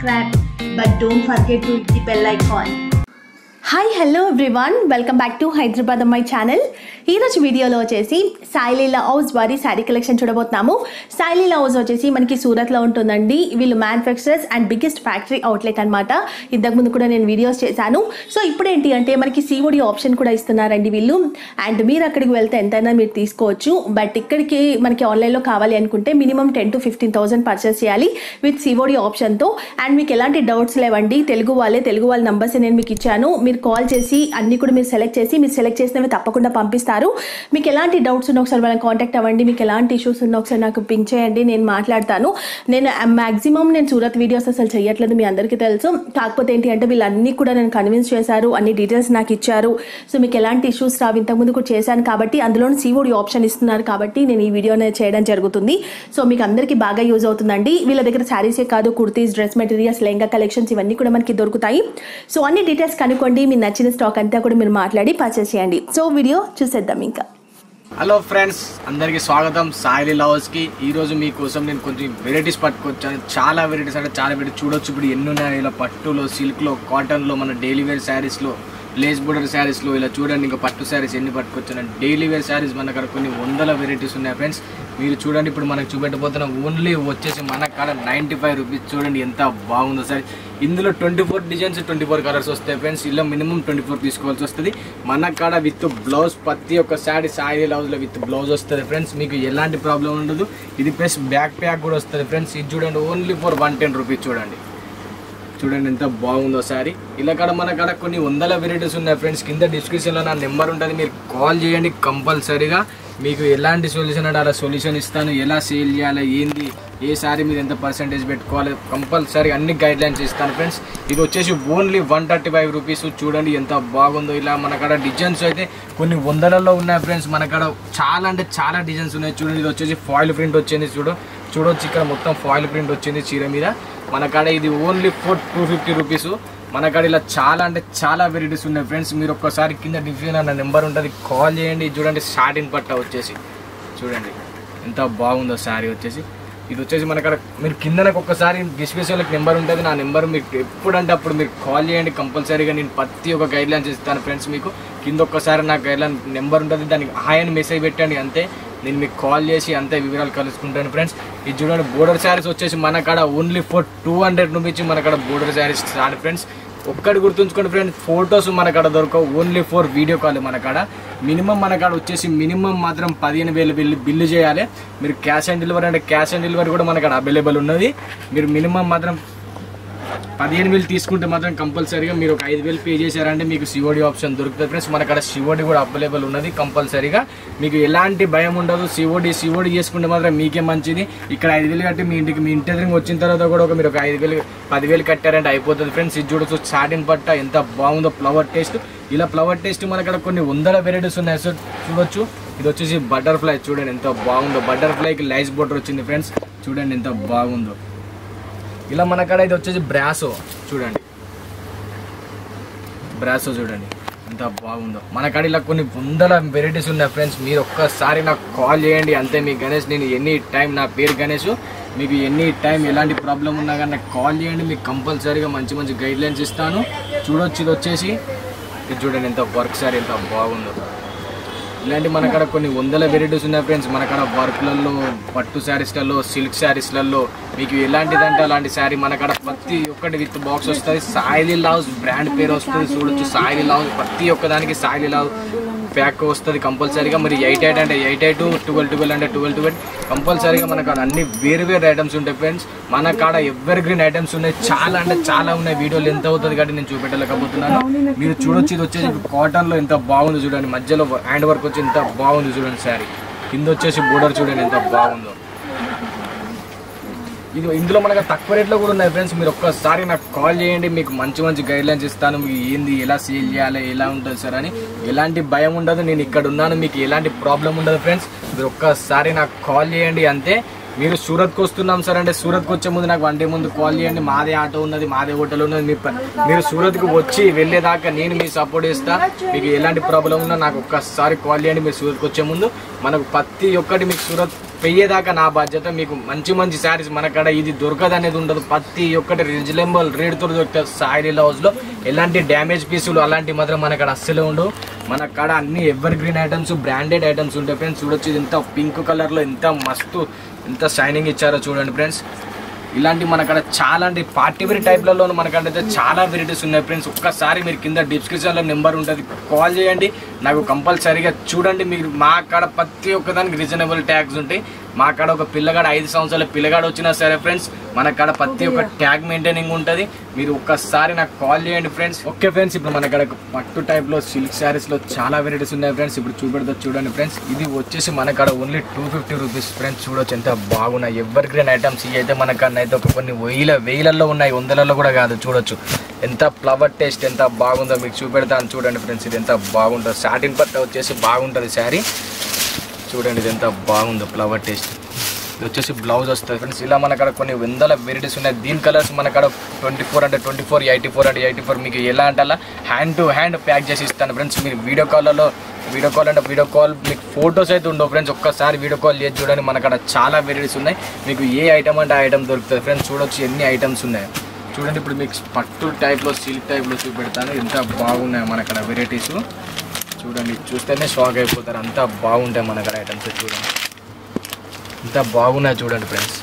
subscribe but don't forget to hit the bell icon. Hi hello everyone welcome back to Hyderabad అమ్మాయి channel ఈరోజు వీడియోలో వచ్చేసి Sai Leela house వారి sari collection చూడబోతున్నాము సాయిలీలా హౌస్ వచ్చేసి మనకి సూరత్లో ఉంటుందండి వీళ్ళు manufacturers and biggest factory outlet అనమాట ఇంతకుముందు కూడా నేను వీడియోస్ చేశాను సో ఇప్పుడు ఏంటి అంటే మనకి సిఓడి ఆప్షన్ కూడా ఇస్తున్నారండి వీళ్ళు అండ్ మీరు అక్కడికి వెళ్తే ఎంతైనా మీరు తీసుకోవచ్చు బట్ ఇక్కడికి మనకి ఆన్లైన్లో కావాలి అనుకుంటే minimum ten to fifteen thousand purchase చేయాలి విత్ సిఓడి ఆప్షన్తో అండ్ మీకు ఎలాంటి డౌట్స్ లేవండి తెలుగు వాళ్ళే తెలుగు వాళ్ళ నంబర్స్ నేను మీకు ఇచ్చాను మీరు కాల్ చేసి అన్ని కూడా మీరు సెలెక్ట్ చేసి మీరు సెలెక్ట్ చేసినవి తప్పకుండా పంపిస్తారు మీకు ఎలాంటి డౌట్స్ ఉన్నా ఒకసారి వాళ్ళని కాంటాక్ట్ అవ్వండి మీకు ఎలాంటి ఇష్యూస్ ఉన్నా ఒకసారి నాకు పింక్ చేయండి నేను మాట్లాడతాను నేను మాక్సిమం నేను సూరత్ వీడియోస్ అసలు చేయట్లేదు మీ అందరికీ తెలుసు కాకపోతే ఏంటి అంటే వీళ్ళన్నీ కూడా నేను కన్విన్స్ చేశారు అన్ని డీటెయిల్స్ నాకు ఇచ్చారు సో మీకు ఎలాంటి ఇష్యూస్ రావు ఇంతకుముందు కూడా చేశాను కాబట్టి అందులో సిఓడి ఆప్షన్ ఇస్తున్నారు కాబట్టి నేను ఈ వీడియోని చేయడం జరుగుతుంది సో మీకు అందరికీ బాగా యూజ్ అవుతుందండి వీళ్ళ దగ్గర శారీసే కాదు kurtis dress materials lehenga collections ఇవన్నీ కూడా మనకి దొరుకుతాయి సో అన్ని డీటెయిల్స్ కనుక్కోండి మీ నచ్చిన స్టాక్ అంతా కూడా మీరు మాట్లాడి పర్చేస్ చేయండి సో వీడియో చూసేద్దాం ఇంకా హలో ఫ్రెండ్స్ అందరికీ స్వాగతం సాయిలి లవర్స్ కి ఈ రోజు మీకోసం నేను కొంచెం వెరైటీస్ పట్టుకొచ్చాను చాలా వెరైటీస్ అంటే చాలా వెరైటీ చూడొచ్చు ఇప్పుడు ఎన్ని ఉన్నాయి ఇలా పట్టులో సిల్క్లో కాటన్లో మన డైలీ వేర్ శారీస్లో లేస్ బోర్డర్ శారీస్లో ఇలా చూడండి ఇంకా పట్టు శారీస్ ఎన్ని పట్టుకొచ్చాను డైలీ వేర్ శారీస్ మన కాడ కొన్ని వందల వెరైటీస్ ఉన్నాయి ఫ్రెండ్స్ మీరు చూడండి ఇప్పుడు మనకు చూపెట్టబోతున్న ఓన్లీ వచ్చేసి మన కాడ నైంటీ ఫైవ్ రూపీస్ చూడండి ఎంత బాగుందో సార్ ఇందులో twenty four designs twenty four colours వస్తాయి ఫ్రెండ్స్ ఇలా మినిమం ట్వంటీ ఫోర్ తీసుకోవాల్సి వస్తుంది మన కాడ విత్ బ్లౌజ్ ప్రతి ఒక్క శారీ సారీ బ్లౌజ్లో విత్ బ్లౌజ్ వస్తుంది ఫ్రెండ్స్ మీకు ఎలాంటి ప్రాబ్లం ఉండదు ఇది ప్లస్ బ్యాక్ ప్యాక్ కూడా వస్తుంది ఫ్రెండ్స్ ఇది చూడండి only for one ten rupees చూడండి చూడండి ఎంత బాగుందో సారీ ఇలా కాడ మన కాడ కొన్ని వందల వెరైటీస్ ఉన్నాయి ఫ్రెండ్స్ కింద డిస్క్రిప్షన్లో నా నెంబర్ ఉంటుంది మీరు కాల్ చేయండి కంపల్సరీగా మీకు ఎలాంటి సొల్యూషన్ అంటే అలా సొల్యూషన్ ఇస్తాను ఎలా సేల్ చేయాలి ఏంది ఏ సారీ మీద ఎంత పర్సెంటేజ్ పెట్టుకోవాలి కంపల్సరీ అన్ని గైడ్ లైన్స్ ఇస్తాను ఫ్రెండ్స్ ఇది వచ్చేసి only one thirty five rupees చూడండి ఎంత బాగుందో ఇలా మన కాడ డిజైన్స్ అయితే కొన్ని వందలలో ఉన్నాయి ఫ్రెండ్స్ మన కాడ చాలా అంటే చాలా డిజైన్స్ ఉన్నాయి చూడండి ఇది వచ్చేసి ఫాయిల్ ప్రింట్ వచ్చింది చూడు చూడొచ్చు ఇక్కడ మొత్తం ఫాయిల్ ప్రింట్ వచ్చింది చీర మీద మన కాడ ఇది only four two fifty rupees మన కాడ ఇలా చాలా అంటే చాలా వెరైటీస్ ఉన్నాయి ఫ్రెండ్స్ మీరు ఒక్కసారి కింద డిఫరెన్ అన్న నెంబర్ ఉంటుంది కాల్ చేయండి చూడండి షార్టిన్ పట్ట వచ్చేసి చూడండి ఎంత బాగుందో శారీ వచ్చేసి ఇది వచ్చేసి మన కాడ మీరు కింద నాకు ఒక్కసారి డిస్క్రిప్షన్లకు నెంబర్ ఉంటుంది నా నెంబర్ మీకు ఎప్పుడంటే అప్పుడు మీరు కాల్ చేయండి కంపల్సరీగా నేను ప్రతి ఒక్క గైడ్ లైన్స్ ఇస్తాను ఫ్రెండ్స్ మీకు కింద ఒక్కసారి నాకు గైడ్ లైన్ నెంబర్ ఉంటుంది దానికి హాయ్ అని మెసేజ్ పెట్టండి అంతే నేను మీకు కాల్ చేసి అంతే వివరాలు కలుసుకుంటాను ఫ్రెండ్స్ ఇది చూడండి బోర్డర్ శారీస్ వచ్చేసి మన కాడ only for two hundred rupees మన కాడ బోర్డర్ శారీస్ స్టార్ట్ ఫ్రెండ్స్ ఒక్కటి గుర్తుంచుకోండి ఫ్రెండ్స్ ఫొటోస్ మన కాడ దొరకవు ఓన్లీ ఫోర్ వీడియో కాల్ మన కాడ మినిమం మన కాడ వచ్చేసి మినిమం మాత్రం పదిహేను వేలు బిల్లు బిల్లు చేయాలి మీరు క్యాష్ ఆన్ డెలివరీ అంటే క్యాష్ ఆన్ డెలివరీ కూడా మన కాడ అవైలబుల్ ఉన్నది మీరు మినిమం మాత్రం పదిహేను వేలు తీసుకుంటే మాత్రం కంపల్సరీగా మీరు ఒక ఐదు వేలు పే చేశారంటే మీకు సిఓడి ఆప్షన్ దొరుకుతుంది ఫ్రెండ్స్ మన కాడ సిఓడి కూడా అవైలబుల్ ఉన్నది కంపల్సరీగా మీకు ఎలాంటి భయం ఉండదు సిఓడి సిఓడి చేసుకుంటే మాత్రం మీకే మంచిది ఇక్కడ ఐదు వేలు కట్టి మీ ఇంటికి మీ ఇంటి దగ్గరికి వచ్చిన తర్వాత కూడా ఒక మీరు ఒక ఐదు వేలు పదివేలు కట్టారంటే అయిపోతుంది ఫ్రెండ్స్ ఇది చూడొచ్చు సాటిన్ పట్ట ఎంత బాగుందో ఫ్లవర్ టేస్ట్ ఇలా ఫ్లవర్ టేస్ట్ మన కాడ కొన్ని వందల వెరైటీస్ ఉన్నాయి సో చూడొచ్చు ఇది వచ్చేసి బటర్ఫ్లై చూడండి ఎంత బాగుందో బటర్ఫ్లైకి లైస్ బోటర్ వచ్చింది ఫ్రెండ్స్ చూడండి ఎంత బాగుందో ఇలా మన కాడ ఇది వచ్చేసి బ్రాసో చూడండి బ్రాసో చూడండి ఎంత బాగుందో మన కాడ ఇలా కొన్ని వందల వెరైటీస్ ఉన్నాయి ఫ్రెండ్స్ మీరు ఒక్కసారి నాకు కాల్ చేయండి అంతే మీ గణేష్ నేను ఎనీ టైం నా పేరు గణేష్ మీకు ఎనీ టైం ఎలాంటి ప్రాబ్లం ఉన్నా కానీ నాకు కాల్ చేయండి మీకు కంపల్సరీగా మంచి మంచి గైడ్ లైన్స్ ఇస్తాను చూడొచ్చు ఇది వచ్చేసి ఇది చూడండి ఎంత వర్క్ సారీ ఎంత బాగుందో ఇలాంటి మన కాడ కొన్ని వందల వెరైటీస్ ఉన్నాయి ఫ్రెండ్స్ మన కాడ వర్క్లలో పట్టు శారీస్లలో సిల్క్ శారీస్లలో మీకు ఎలాంటిదంటే అలాంటి శారీ మన కాడ ప్రతి ఒక్కటి విత్ బాక్స్ వస్తుంది సాయిలీ లావ్స్ బ్రాండ్ పేరు వస్తుంది చూడొచ్చు సాయిలీ లావ్స్ ప్రతి ఒక్కదానికి సాయిలీ లావ్ ప్యాక్ వస్తుంది కంపల్సరీగా మరి ఎయిట్ ఎయిట్ అంటే ఎయిట్ ఎయిట్ ట్వెల్వ్ ట్వెల్వ్ అంటే ట్వెల్వ్ ట్వెల్వ్ కంపల్సరీగా మన కాడ అన్ని వేరు వేరు ఐటమ్స్ ఉంటాయి ఫ్రెండ్స్ మన కాడ ఎవర్ గ్రీన్ ఐటమ్స్ ఉన్నాయి చాలా అంటే చాలా ఉన్నాయి వీడియోలు ఎంత అవుతుంది కాబట్టి నేను చూపెట్టలేకపోతున్నాను మీరు చూడొచ్చు ఇది వచ్చేసి కాటన్లో ఎంత బాగుంది చూడండి మధ్యలో హ్యాండ్ వర్క్ వచ్చి ఎంత బాగుంది చూడండి శారీ కింద వచ్చేసి బోర్డర్ చూడండి ఎంత బాగుందో ఇది ఇందులో మనకు తక్కువ రేట్లో కూడా ఉన్నాయి ఫ్రెండ్స్ మీరు ఒక్కసారి నాకు కాల్ చేయండి మీకు మంచి మంచి గైడ్ లైన్స్ ఇస్తాను మీకు ఏంది ఎలా సేల్ చేయాలి ఎలా ఉంటుంది సార్ అని ఎలాంటి భయం ఉండదు నేను ఇక్కడ ఉన్నాను మీకు ఎలాంటి ప్రాబ్లం ఉండదు ఫ్రెండ్స్ మీరు ఒక్కసారి నాకు కాల్ చేయండి అంతే మీరు సూరత్కి వస్తున్నాం సార్ అంటే సూరత్కి వచ్చే ముందు నాకు వన్ డే ముందు కాల్ చేయండి మాదే ఆటో ఉన్నది మాదే హోటల్ ఉన్నది మీ ప- మీరు సూరత్కి వచ్చి వెళ్ళేదాకా నేను మీ సపోర్ట్ చేస్తా మీకు ఎలాంటి ప్రాబ్లం ఉన్నా నాకు ఒక్కసారి కాల్ చేయండి మీరు సూరత్కి వచ్చే ముందు మనకు ప్రతి ఒక్కటి మీకు సూరత్ పెయ్యేదాకా నా బాధ్యత మీకు మంచి మంచి శారీస్ మన కాడ ఇది దొరకదు అనేది ఉండదు ప్రతి ఒక్కటి రీజనబుల్ రేట్తో దొరుకుతుంది సాయిలీల హౌస్లో ఎలాంటి డ్యామేజ్ పీసులు అలాంటి మాత్రం మన కాడ అస్సలే ఉండవు మన కాడ అన్ని evergreen items branded items ఉంటాయి ఫ్రెండ్స్ చూడొచ్చు ఇది ఎంత పింక్ కలర్లో ఎంత మస్తు ఎంత షైనింగ్ ఇచ్చారో చూడండి ఫ్రెండ్స్ ఇలాంటి మన కాడ చాలా అంటే పార్టీ వేర్ టైప్లలో మన కాడ అయితే చాలా వెరైటీస్ ఉన్నాయి ఫ్రెండ్స్ ఒక్కసారి మీరు కింద డిస్క్రిప్షన్లో నెంబర్ ఉంటుంది కాల్ చేయండి నాకు కంపల్సరీగా చూడండి మీరు మా కాడ ప్రతి ఒక్కదానికి రీజనబుల్ ట్యాగ్స్ ఉంటాయి మా కాడ ఒక పిల్లగాడు ఐదు సంవత్సరాల పిల్లగాడు వచ్చినా సరే ఫ్రెండ్స్ మన కాడ ప్రతి ఒక్క ట్యాగ్ మెయింటైనింగ్ ఉంటుంది మీరు ఒక్కసారి నాకు కాల్ చేయండి ఫ్రెండ్స్ ఓకే ఫ్రెండ్స్ ఇప్పుడు మన కాడ పట్టు టైప్లో సిల్క్ శారీస్లో చాలా వెరైటీస్ ఉన్నాయి ఫ్రెండ్స్ ఇప్పుడు చూపెడతా చూడండి ఫ్రెండ్స్ ఇది వచ్చేసి మన కాడ only two fifty rupees friends చూడొచ్చు ఎంత బాగున్నాయి ఎవర్ గ్రీన్ ఐటమ్స్ ఇవి అయితే మన కాడ అయితే ఒక కొన్ని వేల వేలల్లో ఉన్నాయి వందలలో కూడా కాదు చూడొచ్చు ఎంత ఫ్లవర్ టేస్ట్ ఎంత బాగుందో మీకు చూపెడతాను చూడండి ఫ్రెండ్స్ ఇది ఎంత బాగుంటుందో సాటిన్ పట్ట వచ్చేసి బాగుంటుంది శారీ చూడండి ఇది ఎంత బాగుందో ఫ్లవర్ టేస్ట్ ఇది వచ్చేసి బ్లౌజ్ వస్తుంది ఫ్రెండ్స్ ఇలా మన కాడ కొన్ని వందల వెరైటీస్ ఉన్నాయి దీని కలర్స్ మన కాడ ట్వంటీ ఫోర్ అంటే ట్వంటీ ఫోర్ ఎయిటీ ఫోర్ అంటే ఎయిటీ ఫోర్ మీకు ఎలా అంటే అలా హ్యాండ్ టు హ్యాండ్ ప్యాక్ చేసి ఇస్తాను ఫ్రెండ్స్ మీరు వీడియో కాల్లో వీడియో కాల్ అంటే వీడియో కాల్ మీకు ఫొటోస్ అయితే ఉండవు ఫ్రెండ్స్ ఒక్కసారి వీడియో కాల్ చేసి చూడండి మన కాడ చాలా వెరైటీస్ ఉన్నాయి మీకు ఏ ఐటమ్ అంటే ఆ ఐటమ్ దొరుకుతుంది ఫ్రెండ్స్ చూడొచ్చు ఎన్ని ఐటమ్స్ ఉన్నాయి చూడండి ఇప్పుడు మీకు పట్టు టైప్లో సిల్క్ టైప్లో చూపెడతాను ఎంత బాగున్నాయి మన కాడ వెరైటీస్ చూడండి చూస్తేనే షాక్ అయిపోతారు అంతా బాగుంటాయి మన కాడ ఐటమ్స్ చూడండి ఎంత బాగున్నాయి చూడండి ఫ్రెండ్స్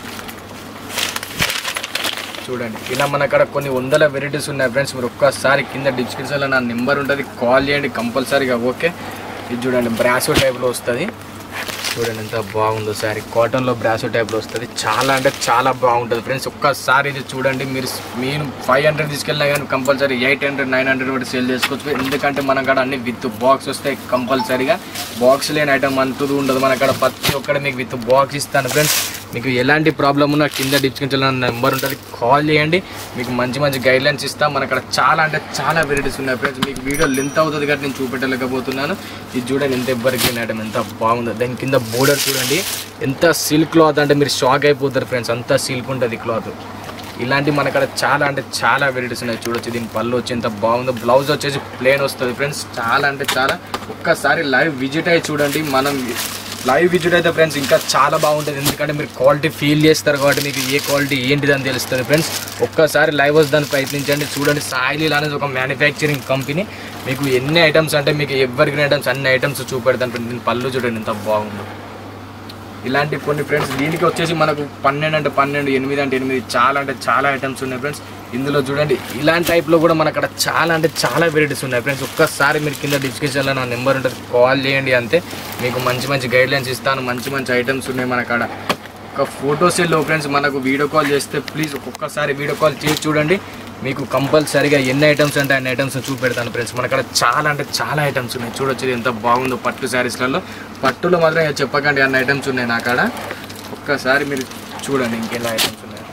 చూడండి ఇలా మన కాడ కొన్ని వందల వెరైటీస్ ఉన్నాయి ఫ్రెండ్స్ మీరు ఒక్కసారి కింద డిస్క్రిప్షన్లో నా నెంబర్ ఉంటుంది కాల్ చేయండి కంపల్సరీగా ఓకే ఇది చూడండి బ్రాసో టైప్లో వస్తుంది చూడండి ఎంత బాగుందో సారీ కాటన్లో బ్రాసో టైప్లో వస్తుంది చాలా అంటే చాలా బాగుంటుంది ఫ్రెండ్స్ ఒక్కసారి ఇది చూడండి మీరు మీరు ఫైవ్ హండ్రెడ్ తీసుకెళ్ళినా కానీ compulsory eight hundred nine hundred కూడా సేల్ చేసుకోవచ్చు ఎందుకంటే మన కాడ అన్ని విత్ బాక్స్ వస్తాయి కంపల్సరీగా బాక్స్ లేని ఐటమ్ అంతది ఉండదు మన కాడ ప్రతి ఒక్కటి మీకు విత్ బాక్స్ ఇస్తాను ఫ్రెండ్స్ మీకు ఎలాంటి ప్రాబ్లం ఉన్నా కింద డిస్క్రిప్షన్లో నెంబర్ ఉంటుంది కాల్ చేయండి మీకు మంచి మంచి గైడ్ లైన్స్ ఇస్తాం మన అక్కడ చాలా అంటే చాలా వెరైటీస్ ఉన్నాయి ఫ్రెండ్స్ మీకు వీడియో లెంత్ అవుతుంది కాబట్టి నేను చూపెట్టలేకపోతున్నాను ఇది చూడండి ఎంత ఎవ్వరికి ఐటమ్ ఎంత బాగుందో దాని కింద బోర్డర్ చూడండి ఎంత సిల్క్ క్లాత్ అంటే మీరు షాక్ అయిపోతారు ఫ్రెండ్స్ అంత సిల్క్ ఉంటుంది క్లాత్ ఇలాంటి మన కాడ చాలా అంటే చాలా వెరైటీస్ ఉన్నాయి చూడొచ్చు దీని పళ్ళు వచ్చి ఎంత బాగుందో బ్లౌజ్ వచ్చేసి ప్లేన్ వస్తుంది ఫ్రెండ్స్ చాలా అంటే చాలా ఒక్కసారి లైవ్ విజిట్ అయ్యి చూడండి మనం లైవ్ విజిట్ అయితే ఫ్రెండ్స్ ఇంకా చాలా బాగుంటుంది ఎందుకంటే మీరు క్వాలిటీ ఫీల్ చేస్తారు కాబట్టి మీకు ఏ క్వాలిటీ ఏంటిది అని తెలుస్తుంది ఫ్రెండ్స్ ఒక్కసారి లైవ్ దాన్ని ప్రయత్నించండి చూడండి సాయిలీల్ అనేది ఒక మ్యానుఫ్యాక్చరింగ్ కంపెనీ మీకు ఎన్ని ఐటమ్స్ అంటే మీకు ఎవరికి ఐటమ్స్ అన్ని ఐటమ్స్ చూపెడతాను ఫ్రెండ్స్ దీని పళ్ళు చూడండి ఎంత బాగుందో ఇలాంటి కొన్ని ఫ్రెండ్స్ దీనికి వచ్చేసి మనకు పన్నెండు అంటే పన్నెండు ఎనిమిది అంటే ఎనిమిది చాలా అంటే చాలా ఐటమ్స్ ఉన్నాయి ఫ్రెండ్స్ ఇందులో చూడండి ఇలాంటి టైప్లో కూడా మన అక్కడ చాలా అంటే చాలా వెరైటీస్ ఉన్నాయి ఫ్రెండ్స్ ఒక్కసారి మీరు కింద డిస్క్రిప్షన్లో నా నెంబర్ ఉంటుంది కాల్ చేయండి అంతే మీకు మంచి మంచి గైడ్ లైన్స్ ఇస్తాను మంచి మంచి ఐటమ్స్ ఉన్నాయి మన కాడ ఒక ఫోటోస్ లో ఫ్రెండ్స్ మనకు వీడియో కాల్ చేస్తే ప్లీజ్ ఒక్కొక్కసారి వీడియో కాల్ చేసి చూడండి మీకు కంపల్సరీగా ఎన్ని ఐటమ్స్ అంటే అన్ని ఐటమ్స్ చూపెడతాను ఫ్రెండ్స్ మన కాడ చాలా అంటే చాలా ఐటమ్స్ ఉన్నాయి చూడొచ్చు ఇది ఎంత బాగుందో పట్టు శారీస్లలో పట్టులో మాత్రం ఇక చెప్పకండి అన్ని ఐటమ్స్ ఉన్నాయి నా కాడ ఒక్కసారి మీరు చూడండి ఇంకెలా ఐటమ్స్ ఉన్నాయి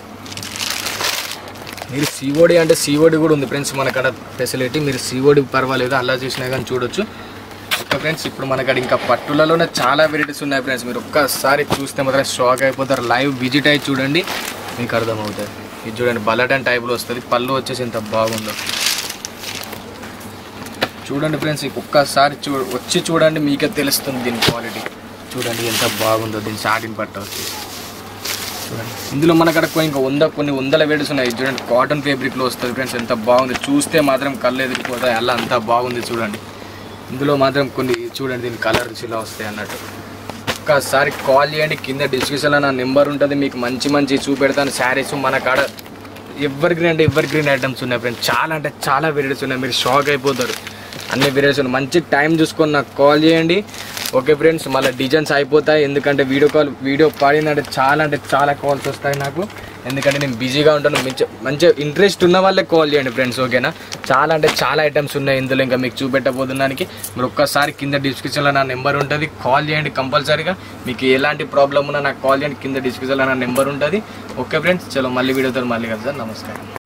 మీరు సిఓడి అంటే సిఓడి కూడా ఉంది ఫ్రెండ్స్ మన కాడ ఫెసిలిటీ మీరు సిఓడి పర్వాలేదు అలా చూసినా కానీ చూడొచ్చు ఓకే ఫ్రెండ్స్ ఇప్పుడు మన కాడ ఇంకా పట్టులలోనే చాలా వెరైటీస్ ఉన్నాయి ఫ్రెండ్స్ మీరు ఒక్కసారి చూస్తే మాత్రం షాక్ అయిపోతారు లైవ్ విజిట్ అయ్యి చూడండి మీకు అర్థమవుతుంది ఇది చూడండి బలటన్ టైప్లో వస్తుంది పళ్ళు వచ్చేసి ఎంత బాగుందో చూడండి ఫ్రెండ్స్ ఇక ఒక్కసారి చూ వచ్చి చూడండి మీకే తెలుస్తుంది దీని క్వాలిటీ చూడండి ఎంత బాగుందో దీని సాటిన్ పట్ట వచ్చేసి చూడండి ఇందులో మన అక్కడ ఇంకా వంద కొన్ని వందల వేడిస్ ఉన్నాయి ఇది చూడండి కాటన్ ఫ్యాబ్రిక్లో వస్తుంది ఫ్రెండ్స్ ఎంత బాగుంది చూస్తే మాత్రం కళ్ళు ఎదిరిపోతాయి అలా అంత బాగుంది చూడండి ఇందులో మాత్రం కొన్ని చూడండి దీని కలర్స్ ఇలా వస్తాయి అన్నట్టు ఒక్కసారి కాల్ చేయండి కింద డిస్క్రిప్షన్లో నా నెంబర్ ఉంటుంది మీకు మంచి మంచి చూపెడతాను శారీస్ మన కాడ ఎవర్ గ్రీన్ అంటే ఎవర్ గ్రీన్ ఐటమ్స్ ఉన్నాయి ఫ్రెండ్స్ చాలా అంటే చాలా వెరైటీస్ ఉన్నాయి మీరు షాక్ అయిపోతారు అన్ని వెరైటీస్ ఉన్నాయి మంచి టైం చూసుకొని నాకు కాల్ చేయండి ఓకే ఫ్రెండ్స్ మళ్ళీ డిజైన్స్ అయిపోతాయి ఎందుకంటే వీడియో కాల్ వీడియో పాడిందంటే చాలా అంటే చాలా కాల్స్ వస్తాయి నాకు ఎందుకంటే నేను బిజీగా ఉంటాను మంచి మంచిగా ఇంట్రెస్ట్ ఉన్న వాళ్ళే కాల్ చేయండి ఫ్రెండ్స్ ఓకేనా చాలా అంటే చాలా ఐటమ్స్ ఉన్నాయి ఇందులో ఇంకా మీకు చూపెట్టబోతున్నానికి మీరు ఒక్కసారి కింద డిస్క్రిప్షన్లో నా నెంబర్ ఉంటుంది కాల్ చేయండి కంపల్సరీగా మీకు ఎలాంటి ప్రాబ్లం ఉన్నా నాకు కాల్ చేయండి కింద డిస్క్రిప్షన్లో నా నెంబర్ ఉంటుంది ఓకే ఫ్రెండ్స్ చలో మళ్ళీ వీడియోతో మళ్ళీ కదా సార్ నమస్కారం